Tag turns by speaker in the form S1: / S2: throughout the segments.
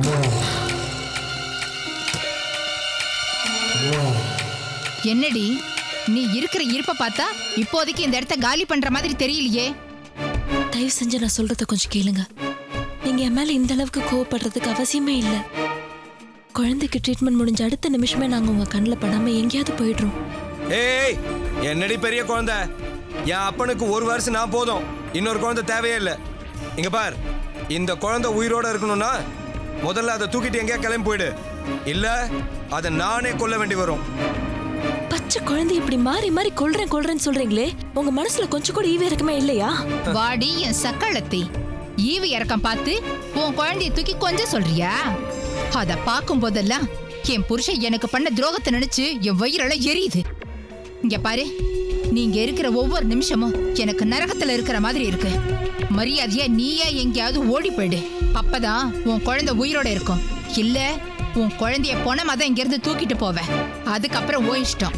S1: என்னடி நீ இருக்கிற இருப்ப பார்த்தா இப்போதைக்கு இந்த இடத்த காலி பண்ற மாதிரி தெரியலையே
S2: தயவு செஞ்சு நான் சொல்றத கொஞ்சம் கேளுங்க நீங்க என் மேல இந்த அளவுக்கு கோவப்படுறதுக்கு அவசியமே இல்ல குழந்தைக்கு ட்ரீட்மெண்ட் முடிஞ்ச அடுத்த நிமிஷமே நாங்க உங்க கண்ணில் படாம எங்கேயாவது போயிடுறோம்
S3: ஏய் என்னடி பெரிய குழந்தை என் அப்பனுக்கு ஒரு வருஷம் நான் போதும் இன்னொரு குழந்தை தேவையே இல்லை இங்க பார் இந்த குழந்தை உயிரோட இருக்கணும்னா முதல்ல அதை தூக்கிட்டு எங்கேயா கிளம்பி போயிடு இல்ல அதை நானே கொல்ல வேண்டி வரும்
S2: பச்சை குழந்தை இப்படி மாறி மாறி கொல்றேன் கொல்றேன்னு சொல்றீங்களே உங்க மனசுல கொஞ்சம் கூட ஈவே இருக்குமே இல்லையா
S1: வாடி என் சக்களத்தி ஈவு இறக்கம் பார்த்து உன் குழந்தைய தூக்கி கொஞ்சம் சொல்றியா அத பார்க்கும் போதெல்லாம் என் புருஷன் எனக்கு பண்ண துரோகத்தை நினைச்சு என் வயிறெல்லாம் எரியுது இங்க பாரு நீங்க இருக்கிற ஒவ்வொரு நிமிஷமும் எனக்கு நரகத்துல இருக்கிற மாதிரி இருக்கு மரியாதையா நீயே எங்கேயாவது ஓடி போயிடு அப்பதான் உன் குழந்தை உயிரோட இருக்கும் இல்ல உன் குழந்தைய பொணமா தான் இங்கிருந்து தூக்கிட்டு போவேன் அதுக்கப்புறம் ஓ இஷ்டம்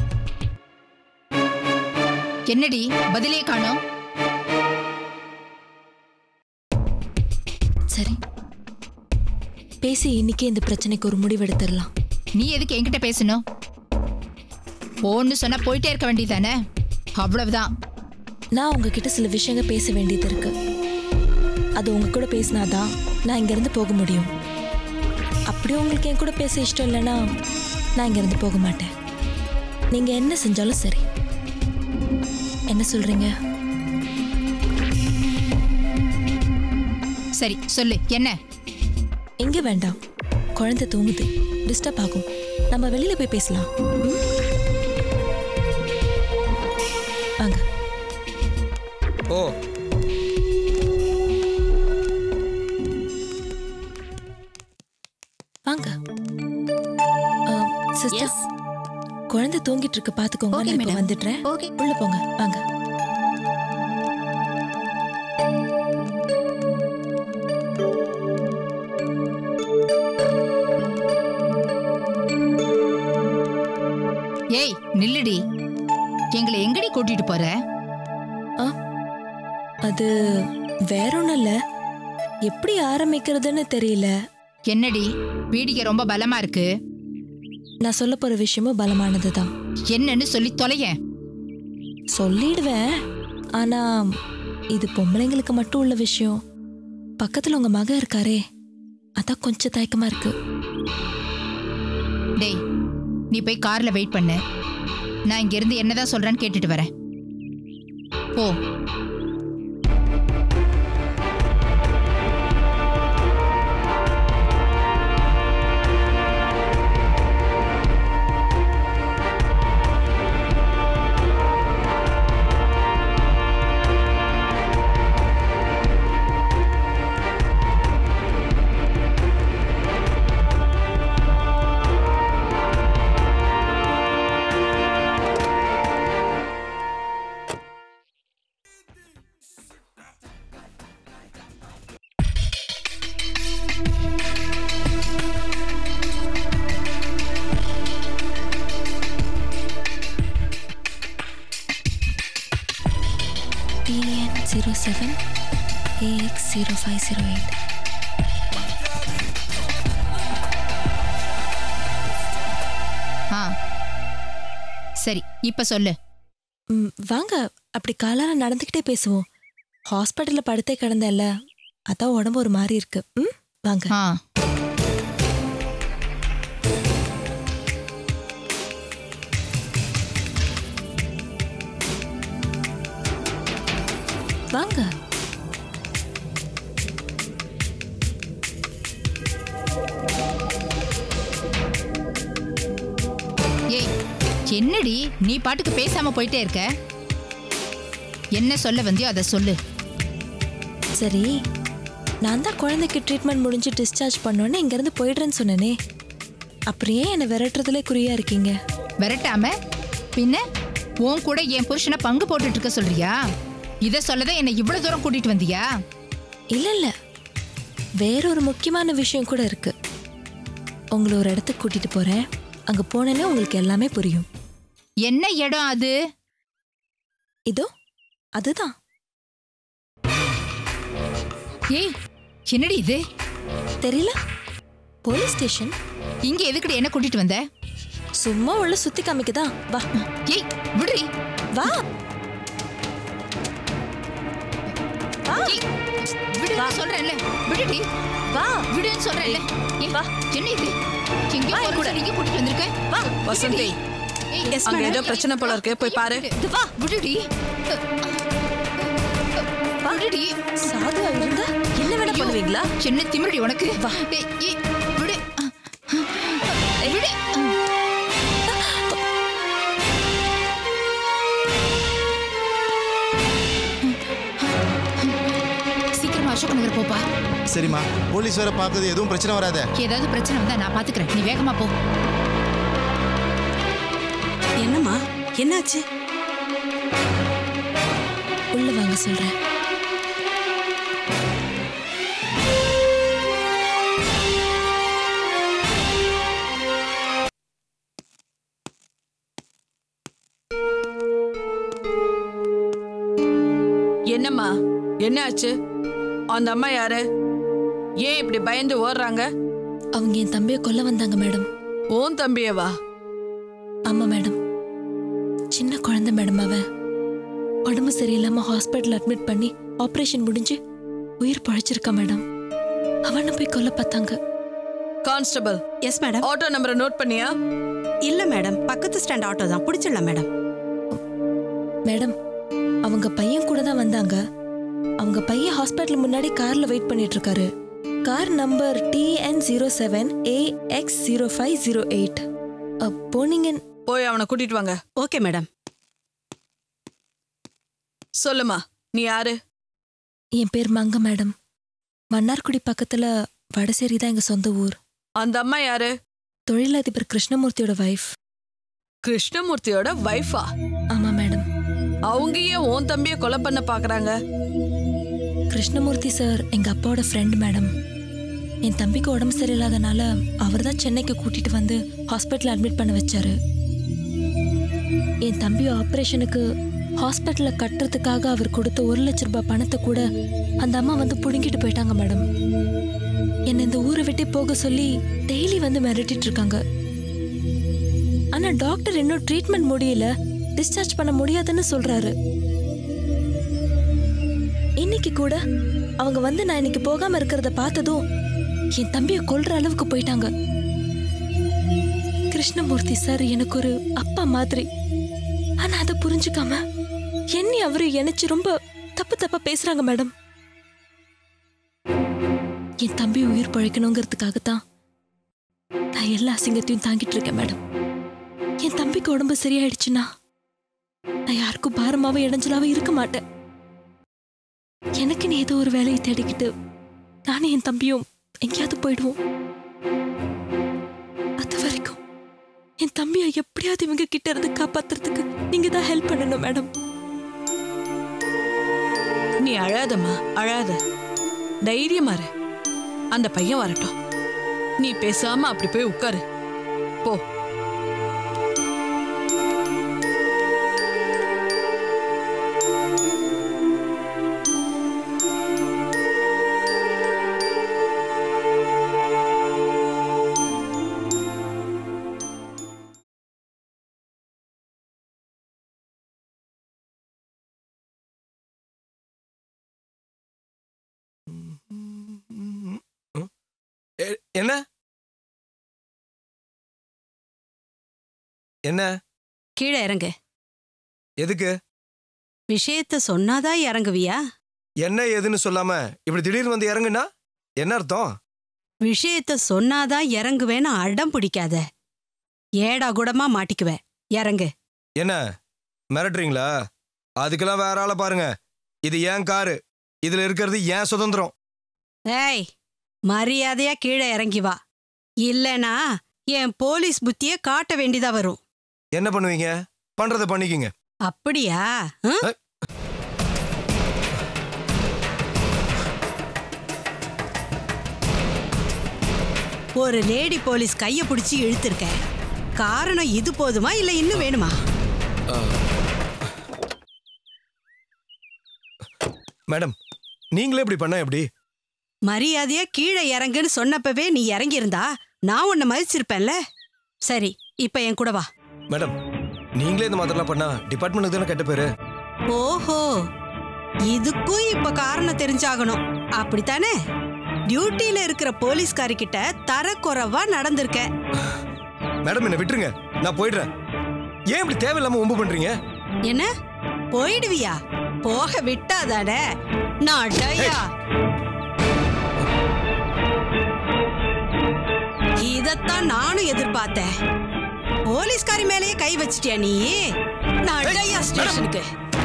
S1: என்னடி பதிலே காணோம்
S2: சரி பேசி இன்னைக்கே இந்த பிரச்சனைக்கு ஒரு முடிவெடுத்துடலாம்
S1: நீ எதுக்கு என்கிட்ட பேசணும் போன்னு சொன்னா போயிட்டே இருக்க வேண்டியதானே அவ்வளவுதான்
S2: நான் உங்ககிட்ட சில விஷயங்க பேச வேண்டியது இருக்கு அது உங்க கூட பேசினாதான் நான் இங்கிருந்து போக முடியும் அப்படியே உங்களுக்கு என் கூட பேச இஷ்டம் இல்லைன்னா நான் இங்கிருந்து போக மாட்டேன் நீங்க என்ன செஞ்சாலும் சரி என்ன சொல்றீங்க
S1: சரி சொல்லு என்ன
S2: எங்க வேண்டாம் குழந்தை தூங்குது டிஸ்டர்ப் ஆகும் நம்ம வெளியில போய் பேசலாம் ம்? வாங்க
S3: ஓ
S2: வாங்க சிஸ்டர் குழந்தை தூங்கிட்டு இருக்கு பாத்துக்கோங்க நான் இப்போ வந்துடுறேன் உள்ள போங்க வாங்க
S1: ஏய் நில்லுடி எங்களை எங்கடி கூட்டிட்டு போற
S2: ஆ அது வேற ஒன்றும் இல்லை எப்படி ஆரம்பிக்கிறதுன்னு தெரியல
S1: என்னடி வீடிகை ரொம்ப பலமா இருக்கு
S2: நான் சொல்ல போற விஷயமும் பலமானது தான்
S1: என்னன்னு சொல்லி தொலையேன்
S2: சொல்லிடுவேன் ஆனா இது பொம்பளைங்களுக்கு மட்டும் உள்ள விஷயம் பக்கத்துல உங்க மகன் இருக்காரே அதான் கொஞ்சம் தயக்கமா இருக்கு
S1: டேய் நீ போய் கார்ல வெயிட் பண்ணு நான் இங்க இருந்து என்னதான் சொல்றேன்னு கேட்டுட்டு வரேன் போ
S2: TN zero seven AX zero five zero eight
S1: ஆ சரி இப்ப சொல்லு
S2: ம், வாங்க அப்படி காலால நடந்துக்கிட்டே பேசுவோம் ஹாஸ்பிட்டலில் படுத்தே கிடந்தேன்ல அதான் உடம்பு ஒரு மாதிரி இருக்கு ம் வாங்க
S1: ஆ
S2: வாங்க
S1: ஏய் என்னடி நீ பாட்டுக்கு பேசாம போயிட்டே இருக்க என்ன சொல்ல வந்தியோ அதை சொல்லு
S2: சரி நான் தான் குழந்தைக்கு ட்ரீட்மெண்ட் முடிஞ்சு டிஸ்சார்ஜ் பண்ணோன்னே இங்கேருந்து போயிடுறேன்னு சொன்னேனே அப்புறம் ஏன் என்னை விரட்டுறதுலே குறியா இருக்கீங்க
S1: விரட்டாம பின்ன உன் கூட என் புருஷனை பங்கு போட்டுட்டு இருக்க சொல்றியா இத சொல்லதான் என்னை இவ்வளவு தூரம் கூட்டிட்டு வந்தியா
S2: இல்லை இல்லை வேற ஒரு முக்கியமான விஷயம் கூட இருக்கு உங்களை ஒரு இடத்துக்கு கூட்டிட்டு போறேன் அங்க போனேன்னே உங்களுக்கு எல்லாமே புரியும்
S1: என்ன இடம் அது
S2: இதோ அதுதான்
S1: ஏய் என்னடி இது
S2: தெரியல போலீஸ் ஸ்டேஷன்
S1: இங்க எதுக்குடி என்ன கூட்டிட்டு வந்த
S2: சும்மா உள்ள சுத்தி காமிக்குதா வா
S1: ஏய் விடுறி
S2: வா
S1: ஏய், விடுன்னு சொல்றேன்ல விடுடி
S2: வா
S1: விடுன்னு சொல்றேன்ல ஏய்,
S2: வா.
S1: என்ன இது எங்க
S2: வா, என் கூட.
S1: கூட இங்க கூட்டிட்டு வந்திருக்க
S2: வா
S4: வசந்தி
S1: ஏய்,
S2: Yes,
S4: அங்க
S2: madam.
S4: ஏதோ பிரச்சனை போல இருக்கு போய் பாரு
S1: இது வா விடுடி விடுடி
S2: சாதுவா இருந்தா என்ன வேணா
S1: ஐயோ,
S2: பண்ணுவீங்களா
S1: என்ன திமிரடி உனக்கு
S2: வா.
S1: ஏய், ஏய், விடு விடு சீக்கிரமா அசோக் நகர் போப்பா
S5: சரிம்மா போலீஸ் வேற பார்க்குது எதுவும் பிரச்சனை வராத
S1: ஏதாவது பிரச்சனை வந்தா நான் பாத்துக்கிறேன் நீ வேகமா போ
S4: என்னம்மா என்னாச்சு
S2: உள்ள வாங்க சொல்றேன்
S4: என்னம்மா என்னாச்சு அந்த அம்மா யாரு ஏன் இப்படி பயந்து ஓடுறாங்க
S2: அவங்க என் தம்பியை கொல்ல வந்தாங்க மேடம்
S4: ஓன் தம்பியவா
S2: ஆமா மேடம் சின்ன குழந்தை மேடம் அவ உடம்பு சரியில்லாம ஹாஸ்பிட்டல் அட்மிட் பண்ணி ஆபரேஷன் முடிஞ்சு உயிர் பழைச்சிருக்கா மேடம் அவனை போய் கொல்ல பார்த்தாங்க
S4: கான்ஸ்டபிள்
S6: எஸ் மேடம்
S4: ஆட்டோ நம்பரை நோட் பண்ணியா
S6: இல்ல மேடம் பக்கத்து ஸ்டாண்ட் ஆட்டோ தான் பிடிச்சிடலாம் மேடம்
S2: மேடம் அவங்க பையன் கூட தான் வந்தாங்க அவங்க பையன் ஹாஸ்பிட்டல் முன்னாடி கார்ல வெயிட் பண்ணிட்டு இருக்காரு car number TN zero seven A X zero five zero eight போனீங்க
S4: போய் அவனை கூட்டிட்டு வாங்க
S6: ஓகே மேடம்
S4: சொல்லுமா நீ யாரு
S2: என் பேர் மங்க மேடம் மன்னார்குடி பக்கத்துல வடசேரி தான் எங்க சொந்த ஊர்
S4: அந்த அம்மா யாரு
S2: தொழிலதிபர் கிருஷ்ணமூர்த்தியோட வைஃப்
S4: கிருஷ்ணமூர்த்தியோட வைஃபா
S2: ஆமா மேடம்
S4: அவங்க ஏன் ஓன் தம்பிய கொலை பண்ண பாக்குறாங்க
S2: கிருஷ்ணமூர்த்தி சார் எங்க அப்பாவோட ஃப்ரெண்ட் மேடம் என் தம்பிக்கு உடம்பு சரியில்லாதனால அவர் தான் சென்னைக்கு கூட்டிட்டு வந்து ஹாஸ்பிட்டல் அட்மிட் பண்ண வச்சாரு என் தம்பி ஆப்ரேஷனுக்கு ஹாஸ்பிட்டல்ல கட்டுறதுக்காக அவர் கொடுத்த ஒரு லட்ச ரூபாய் பணத்தை கூட அந்த அம்மா வந்து புடுங்கிட்டு போயிட்டாங்க மேடம் என்னை இந்த ஊரை விட்டு போக சொல்லி டெய்லி வந்து மிரட்டிட்டு இருக்காங்க ஆனா டாக்டர் இன்னும் ட்ரீட்மெண்ட் முடியல டிஸ்சார்ஜ் பண்ண முடியாதுன்னு சொல்றாரு இன்னைக்கு கூட அவங்க வந்து நான் இன்னைக்கு போகாம இருக்கிறத பார்த்ததும் என் தம்பியை கொல்ற அளவுக்கு போயிட்டாங்க கிருஷ்ணமூர்த்தி சார் எனக்கு ஒரு அப்பா மாதிரி ஆனா அதை புரிஞ்சுக்காம என்னை அவரு இணைச்சு ரொம்ப தப்பு தப்பா பேசுறாங்க மேடம் என் தம்பி உயிர் பழைக்கணுங்கிறதுக்காகத்தான் நான் எல்லா அசிங்கத்தையும் தாங்கிட்டு இருக்கேன் மேடம் என் தம்பிக்கு உடம்பு சரியாயிடுச்சுன்னா நான் யாருக்கும் பாரமாவும் இடைஞ்சலாவும் இருக்க மாட்டேன் எனக்குன்னு ஏதோ ஒரு வேலையை தேடிக்கிட்டு நானும் என் தம்பியும் எங்கேயாவது போயிடுவோம் அது வரைக்கும் என் தம்பியை எப்படியாவது இவங்க கிட்ட இருந்து காப்பாத்துறதுக்கு நீங்க தான் ஹெல்ப் பண்ணணும் மேடம்
S4: நீ அழாதம்மா அழாத தைரியமா இரு அந்த பையன் வரட்டும் நீ பேசாம அப்படி போய் உட்காரு போ
S3: எ- என்ன என்ன
S6: கீழே இறங்கு
S3: எதுக்கு
S6: விஷயத்த சொன்னாதான் இறங்குவியா
S3: என்ன ஏதுன்னு சொல்லாம இப்படி திடீர்னு வந்து இறங்குனா என்ன அர்த்தம்
S6: விஷயத்த சொன்னாதான் இறங்குவேன்னு அடம் பிடிக்காத ஏடா கூடமா மாட்டிக்குவேன் இறங்கு
S3: என்ன மிரட்டுறீங்களா அதுக்கெல்லாம் வேற ஆளை பாருங்க இது ஏன் காரு இதுல இருக்கிறது ஏன் சுதந்திரம்
S6: ஏய் மரியாதையா கீழே இறங்கி வா இல்லனா என் போலீஸ் புத்திய காட்ட வேண்டியதா வரும்
S3: என்ன பண்ணுவீங்க பண்றதை பண்ணிக்கிங்க
S6: அப்படியா ஹம்?
S3: ஏ.
S6: ஒரு லேடி போலீஸ் கைய பிடிச்சி இழுத்திருக்க காரணம் இது போதுமா இல்ல இன்னும் வேணுமா
S3: மேடம் நீங்களே இப்படி பண்ணா எப்படி
S6: மரியாதையா கீழே இறங்குன்னு சொன்னப்பவே நீ இறங்கியிருந்தா நான் உன்னை மதிச்சிருப்பேன்ல சரி இப்ப என் கூட வா
S3: மேடம் நீங்களே இந்த மாதிரிலாம் பண்ணா டிபார்ட்மெண்ட்டுக்கு தானே கெட்ட பேரு
S6: ஓஹோ இதுக்கும் இப்ப காரணம் தெரிஞ்சாகணும் அப்படித்தானே டியூட்டில இருக்கிற போலீஸ்காரி கிட்ட தரக்குறைவா நடந்திருக்க
S3: மேடம் என்ன விட்டுருங்க நான் போயிடுறேன் ஏன் இப்படி தேவையில்லாம ஒம்பு பண்றீங்க
S6: என்ன போயிடுவியா போக விட்டாதானே நான் டயா இதத்தான் நானும் எதிர்பார்த்தேன் போலீஸ்காரி மேலேயே கை வச்சிட்டியா நீ நான் டயா ஸ்டேஷனுக்கு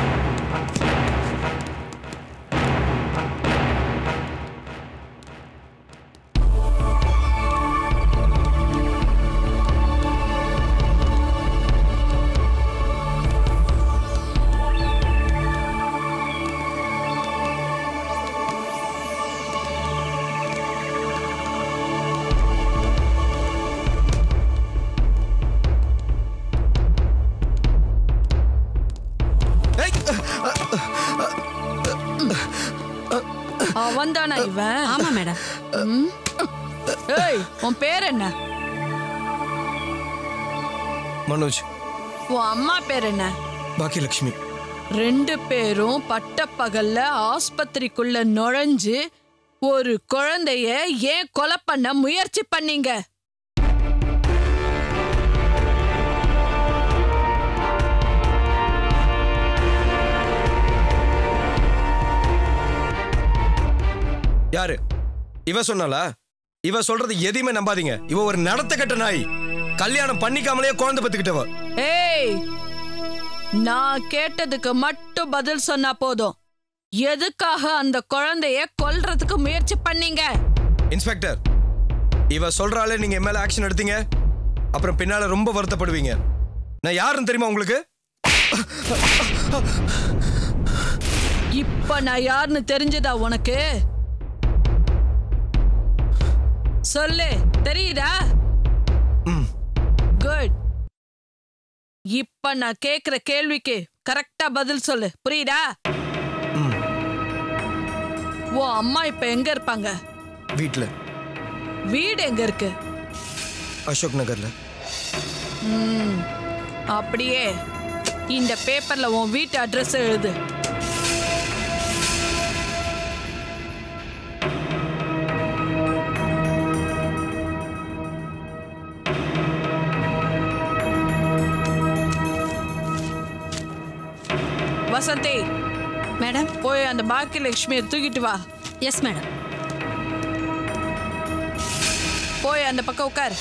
S3: ஏய்,
S4: அவன்தானா இவன்
S6: ஆமா மேடம்
S4: ஏய் உன் பேர் என்ன
S3: மனோஜ்
S4: உன் அம்மா பேர் என்ன
S3: பாக்கியலட்சுமி
S4: ரெண்டு பேரும் பட்டப்பகல்ல ஆஸ்பத்திரிக்குள்ள நுழைஞ்சு ஒரு குழந்தைய ஏன் கொலை பண்ண முயற்சி பண்ணீங்க
S3: யாரு இவ சொன்னாளா இவ சொல்றது எதையுமே நம்பாதீங்க இவ ஒரு நடத்த கட்ட நாய் கல்யாணம் பண்ணிக்காமலே குழந்தை பத்துக்கிட்டவ
S4: ஏய் நான் கேட்டதுக்கு மட்டும் பதில் சொன்னா போதும் எதுக்காக அந்த குழந்தைய கொல்றதுக்கு முயற்சி பண்ணீங்க
S3: இன்ஸ்பெக்டர் இவ சொல்றாலே நீங்க என் மேல ஆக்ஷன் எடுத்தீங்க அப்புறம் பின்னால ரொம்ப வருத்தப்படுவீங்க நான் யாருன்னு தெரியுமா உங்களுக்கு
S4: இப்ப நான் யாருன்னு தெரிஞ்சதா உனக்கு சொல்லு தெரியுதா
S3: ம்.
S4: குட் இப்ப நான் கேக்குற கேள்விக்கு கரெக்டா பதில் சொல்லு புரியுதா
S3: ம்.
S4: உன் அம்மா இப்ப எங்க இருப்பாங்க
S3: வீட்ல
S4: வீடு எங்க இருக்கு
S3: அசோக் நகர்ல
S4: ம், அப்படியே இந்த பேப்பர்ல உன் வீட்டு அட்ரஸ் எழுது வசந்தி
S6: மேடம்
S4: போய் அந்த பாக்கியலட்சுமியை தூக்கிட்டு வா
S6: எஸ் மேடம்
S4: போய் அந்த பக்கம் உட்கார்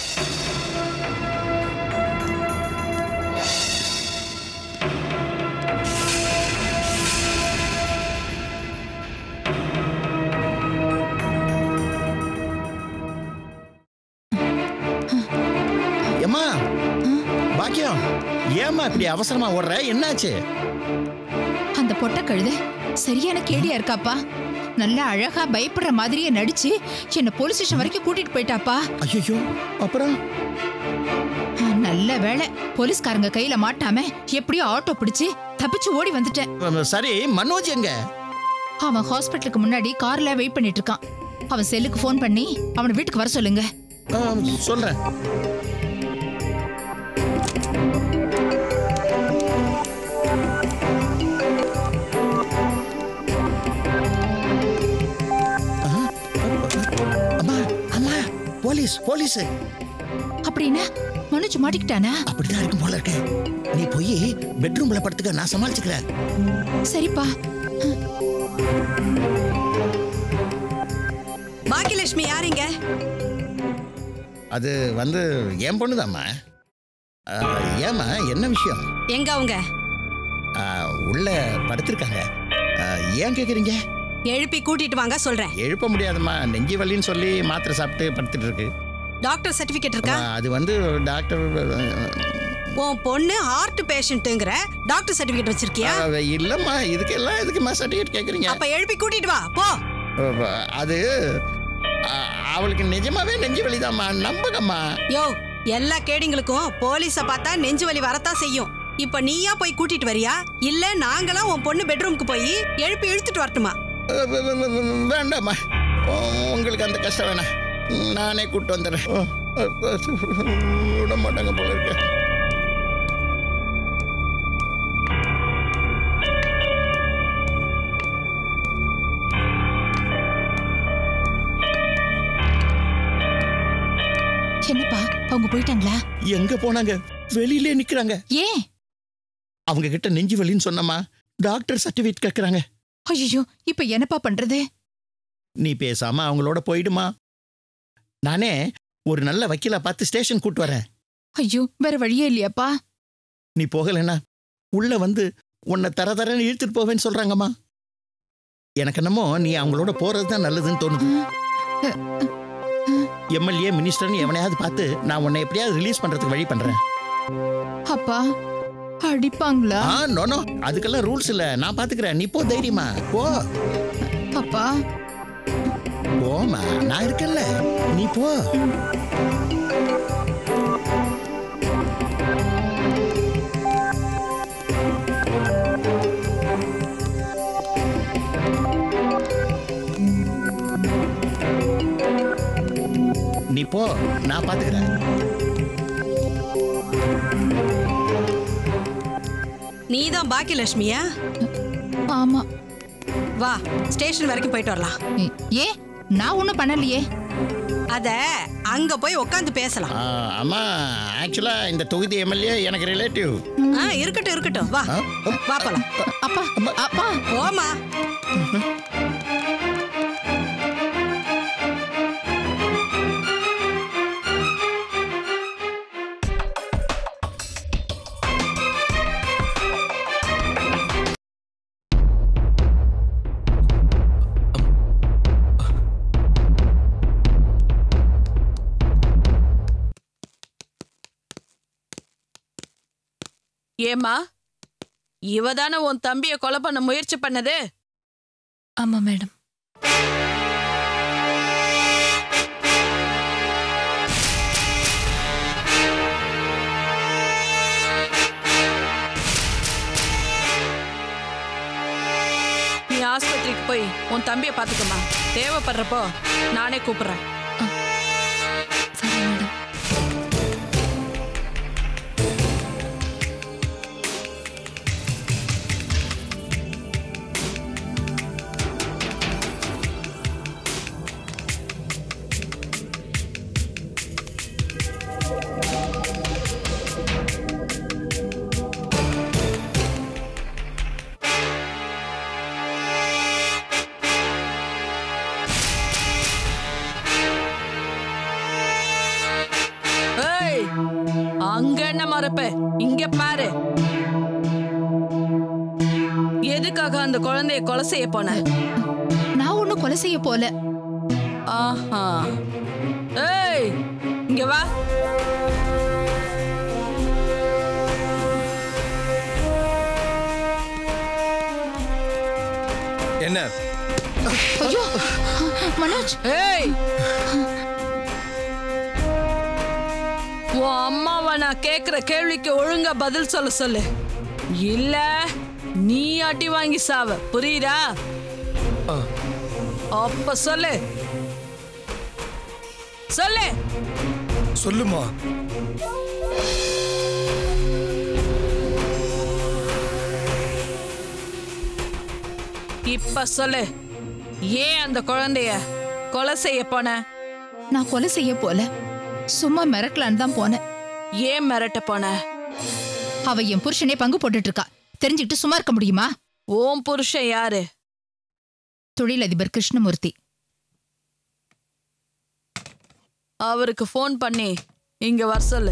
S7: ஏம்மா பாக்கியம் ஏம்மா இப்படி அவசரமா ஓடுற என்னாச்சு
S1: அந்த பொட்ட கழுத சரியான கேடியா இருக்காப்பா நல்லா அழகா பயப்படுற மாதிரியே நடிச்சு என்ன போலீஸ் ஸ்டேஷன் வரைக்கும் கூட்டிட்டு போயிட்டாப்பா
S7: ஐயோ அப்புறம்
S1: நல்ல வேளை போலீஸ்காரங்க கையில மாட்டாம எப்படியோ ஆட்டோ பிடிச்சு தப்பிச்சு ஓடி வந்துட்டேன்
S7: அஹ், சரி மனோஜ் எங்க
S1: அவன் ஹாஸ்பிட்டலுக்கு முன்னாடி கார்ல வெயிட் பண்ணிட்டு இருக்கான் அவன் செல்லுக்கு ஃபோன் பண்ணி அவனை வீட்டுக்கு வர சொல்லுங்க
S7: அஹ், சொல்றேன் அஹ், அம்மா அம்மா போலீஸ் போலீஸ்
S1: அப்படின்னா மனோஜ் மாட்டிக்கிட்டானா
S7: அப்படிதான் இருக்கும் போல இருக்கு நீ போய் பெட்ரூம்ல படுத்துக்க நான் சமாளிச்சுக்கிறேன்
S1: சரிப்பா
S6: பாக்கியலட்சுமி யாருங்க
S7: அது வந்து என் பொண்ணுதாம்மா அஹ், ஏம்மா என்ன விஷயம்
S6: எங்க அவங்க
S7: அஹ், உள்ள படுத்திருக்காங்க அஹ், ஏன் கேக்குறீங்க
S6: எழுப்பி கூட்டிட்டு வாங்க சொல்றேன்
S7: எழுப்ப முடியாதும்மா நெஞ்சி வலின்னு சொல்லி மாத்திரை சாப்பிட்டு படுத்துட்டு இருக்கு
S6: டாக்டர் சர்டிபிகேட் இருக்கா
S7: அஹ், அது வந்து டாக்டர் அஹ்,
S6: உன் பொண்ணு ஹார்ட் பேஷண்ட்டுங்கிற டாக்டர் சர்டிபிகேட் வச்சிருக்கியா
S7: அஹ், இல்லம்மா இதுக்கெல்லாம் எதுக்குமா சர்டிஃபிகேட் கேக்குறீங்க
S6: அப்ப எழுப்பி கூட்டிட்டு வா போ
S7: அஹ், அது அஹ், அவளுக்கு நிஜமாவே நெஞ்சு வலிதாம்மா நம்புங்கம்மா
S6: யோ எல்லா கேடிங்களுக்கும் போலீஸ பார்த்தா நெஞ்சு வலி வரத்தான் செய்யும் இப்ப நீயா போய் கூட்டிட்டு வரியா இல்ல நாங்களா உன் பொண்ணு பெட்ரூமுக்கு போய் எழுப்பி இழுத்துட்டு வரட்டுமா
S7: அஹ், வே- வே- வே- வேண்டாம்மா உ- உங்களுக்கு அந்த கஷ்டம் வேணாம் நானே கூப்பிட்டு வந்துடுறேன் ஓ, விட மாட்டாங்க போல இருக்க
S1: என்னப்பா அவங்க போயிட்டாங்களா
S7: எங்க போனாங்க வெளியிலே நிக்கிறாங்க
S1: ஏன்
S7: அவங்க கிட்ட நெஞ்சு வலின்னு சொன்னமா டாக்டர் சர்டிபிகேட் கேட்கறாங்க
S1: ஐயோ இப்ப என்னப்பா பண்றது
S7: நீ பேசாம அவங்களோட போயிடுமா நானே ஒரு நல்ல வக்கீலா பார்த்து ஸ்டேஷன் கூட்டு வரேன்
S1: ஐயோ வேற வழியே இல்லையாப்பா
S7: நீ போகலைன்னா உள்ள வந்து உன்னை தர தரன்னு இழுத்துட்டு போவேன்னு சொல்றாங்கம்மா எனக்கு என்னமோ நீ அவங்களோட போறது தான் நல்லதுன்னு தோணுது எம்எல்ஏ மினிஸ்டர்னு எவனையாவது பார்த்து நான் உன்னை எப்படியாவது ரிலீஸ் பண்றதுக்கு வழி பண்றேன்
S1: அப்பா அடிப்பாங்களா
S7: ஆ நோ நோ அதுக்கெல்லாம் ரூல்ஸ் இல்ல நான் பாத்துக்கிறேன் நீ போ தைரியமா போ
S1: அப்பா
S7: போமா நான் இருக்கேன்ல நீ போ நீ போ நான் பாத்துக்கிறேன்
S6: நீ தான் பாக்கியலட்சுமியா
S1: ஆமா
S6: வா ஸ்டேஷன் வரைக்கும் போயிட்டு வரலாம்
S1: ஏ- ஏன் நான் ஒண்ணும் பண்ணலையே
S6: அத அங்க போய் உட்காந்து பேசலாம்
S7: ஆ, அம்மா ஆக்சுவலா இந்த தொகுதி எம்எல்ஏ எனக்கு ரிலேட்டிவ்
S6: ஆ இருக்கட்டும் இருக்கட்டும் வா வா போலாம்
S1: அப்பா அப்பா
S6: போமா
S4: ஏம்மா இவ தானே உன் தம்பிய கொலை பண்ண முயற்சி பண்ணது
S2: ஆமா மேடம்
S4: நீ ஆஸ்பத்திரிக்கு போய் உன் தம்பிய பாத்துக்கம்மா தேவைப்படுறப்போ நானே கூப்பிடுறேன்
S2: சரி மேடம்
S4: ஏய் அங்க என்ன மறப்ப இங்க பாரு எதுக்காக அந்த குழந்தைய கொலை செய்ய போன
S1: நான் ஒண்ணும் கொலை செய்ய போல
S4: ஆஹா ஏய் இங்க வா
S3: என்ன
S1: ஐயோ மனோஜ்
S4: ஏய் உன் அம்மாவை நான் கேக்குற கேள்விக்கு ஒழுங்கா பதில் சொல்ல சொல்லு இல்ல நீ அடி வாங்கி சாவ புரியுதா அப்ப சொல்லு சொல்லு
S3: சொல்லுமா
S4: இப்ப சொல்லு ஏன் அந்த குழந்தைய கொலை செய்ய போன
S1: நான் கொலை செய்ய போல சும்மா மிரட்டலான்னு தான் போனேன்
S4: ஏன் மிரட்ட போன
S1: அவ என் புருஷனே பங்கு போட்டுட்டு இருக்கா தெரிஞ்சுக்கிட்டு சும்மா இருக்க முடியுமா
S4: ஓம் புருஷன் யாரு
S1: தொழிலதிபர் கிருஷ்ணமூர்த்தி
S4: அவருக்கு ஃபோன் பண்ணி இங்க வர சொல்லு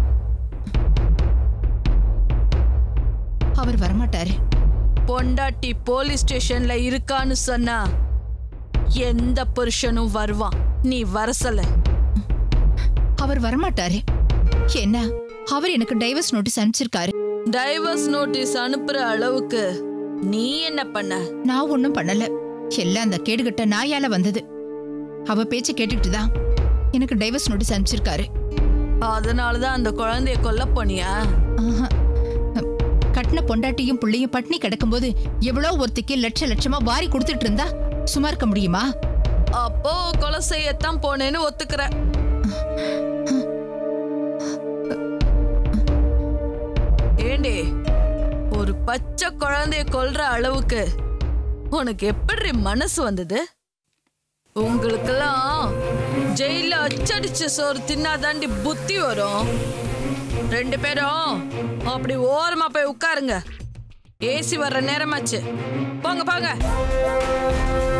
S1: அவர் வரமாட்டாரு
S4: பொண்டாட்டி போலீஸ் ஸ்டேஷன்ல இருக்கான்னு சொன்னா எந்த புருஷனும் வருவான் நீ வர சொல்லு
S1: அவர் வரமாட்டாரு என்ன அவர் எனக்கு டைவர்ஸ் நோட்டீஸ் அனுப்பிச்சிருக்காரு
S4: டைவர்ஸ் நோட்டீஸ் அனுப்புற அளவுக்கு நீ என்ன பண்ண
S1: நான் ஒண்ணும் பண்ணல எல்லாம் அந்த கேடுகட்ட நாயால வந்தது அவ பேச்ச கேட்டுக்கிட்டு தான் எனக்கு டைவர்ஸ் நோட்டீஸ் அனுப்பிச்சிருக்காரு
S4: அதனாலதான் அந்த குழந்தைய கொல்ல போனியா
S1: ஆஹா. கட்டின பொண்டாட்டியும் புள்ளையும் பட்னி கிடக்கும்போது எவ்வளோ ஒருத்திக்கு லட்ச லட்சமா வாரி கொடுத்துட்டு இருந்தா சும்மா இருக்க முடியுமா
S4: அப்போ கொலை செய்யத்தான் போனேன்னு ஒத்துக்கிற ஏண்டி ஒரு பச்சை குழந்தைய கொல்ற அளவுக்கு உனக்கு எப்படி மனசு வந்தது உங்களுக்கெல்லாம் ஜெயில அச்சடிச்ச சோறு தின்னாதாண்டி புத்தி வரும் ரெண்டு பேரும் அப்படி ஓரமா போய் உட்காருங்க ஏசி வர்ற நேரமாச்சு போங்க போங்க